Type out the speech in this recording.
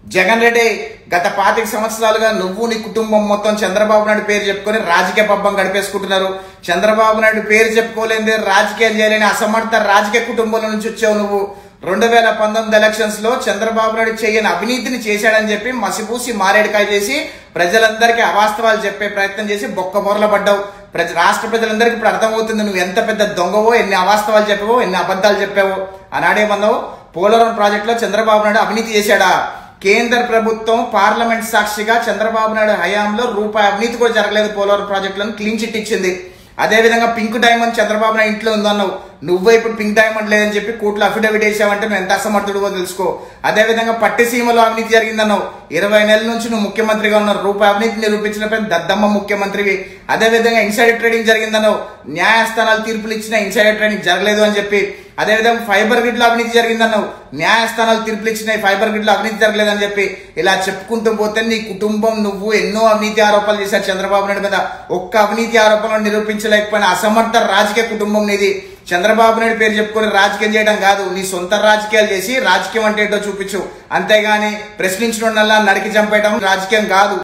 జగన్ రెడ్డి గత పాతిక సంవత్సరాలుగా నువ్వు నీ కుటుంబం మొత్తం చంద్రబాబు నాయుడు పేరు చెప్పుకొని రాజకీయ పబ్బం గడిపేసుకుంటున్నారు చంద్రబాబు నాయుడు పేరు చెప్పుకోలేని రాజకీయం చేయలేని అసమర్థ రాజకీయ కుటుంబంలో నుంచి వచ్చావు నువ్వు రెండు వేల పంతొమ్మిది ఎలక్షన్స్ లో చంద్రబాబు నాయుడు చేయని అవినీతిని చేశాడని చెప్పి మసిపూసి మారేడుకాయ చేసి ప్రజలందరికీ అవాస్తవాలు చెప్పే ప్రయత్నం చేసి బొక్క బొరల పడ్డావు ప్రజ రాష్ట్ర ప్రజలందరికీ ఇప్పుడు అర్థమవుతుంది నువ్వు ఎంత పెద్ద దొంగవో ఎన్ని అవాస్తవాలు చెప్పావో ఎన్ని అబద్ధాలు చెప్పావో ఆనాడేమన్నావు పోలవరం ప్రాజెక్టులో చంద్రబాబు నాయుడు అవినీతి చేశాడా కేంద్ర ప్రభుత్వం పార్లమెంట్ సాక్షిగా చంద్రబాబు నాయుడు హయాంలో రూపాయి అవినీతి కూడా జరగలేదు పోలవరం ప్రాజెక్టులను క్లీన్ చిట్ ఇచ్చింది అదేవిధంగా పింక్ డైమండ్ చంద్రబాబు నాయుడు ఇంట్లో ఉందన్నావు నువ్వే ఇప్పుడు పింక్ డైమండ్ లేదని చెప్పి కోర్టులో అఫిడవిట్ వేసావంటే నువ్వు ఎంత అసమర్థుడువో తెలుసుకో అదేవిధంగా పట్టిసీమలో అవినీతి జరిగిందన్నావు ఇరవై నెలల నుంచి నువ్వు ముఖ్యమంత్రిగా ఉన్నావు రూపాయి అవినీతి నిరూపించిన దద్దమ్మ ముఖ్యమంత్రివి అదేవిధంగా ఇన్సైడర్ ట్రేడింగ్ జరిగిందన్నావు న్యాయస్థానాలు తీర్పులు ఇచ్చిన ఇన్సైడర్ ట్రేడింగ్ జరగలేదు అని చెప్పి అదేవిధంగా ఫైబర్ గ్రిడ్ లో అవినీతి జరిగిందన్నావు న్యాయస్థానాలు తీర్పులు ఇచ్చినాయి ఫైబర్ గ్రిడ్ లో అవినీతి జరగలేదని చెప్పి ఇలా చెప్పుకుంటూ పోతే నీ కుటుంబం నువ్వు ఎన్నో అవినీతి ఆరోపణలు చేశారు చంద్రబాబు నాయుడు మీద ఒక్క అవినీతి ఆరోపణలు నిరూపించలేకపోయిన అసమర్థ రాజకీయ కుటుంబం నీది చంద్రబాబు నాయుడు పేరు చెప్పుకొని రాజకీయం చేయడం కాదు నీ సొంత రాజకీయాలు చేసి రాజకీయం అంటే ఏంటో చూపించు అంతేగాని ప్రశ్నించడం వల్ల నడికి చంపేయడం రాజకీయం కాదు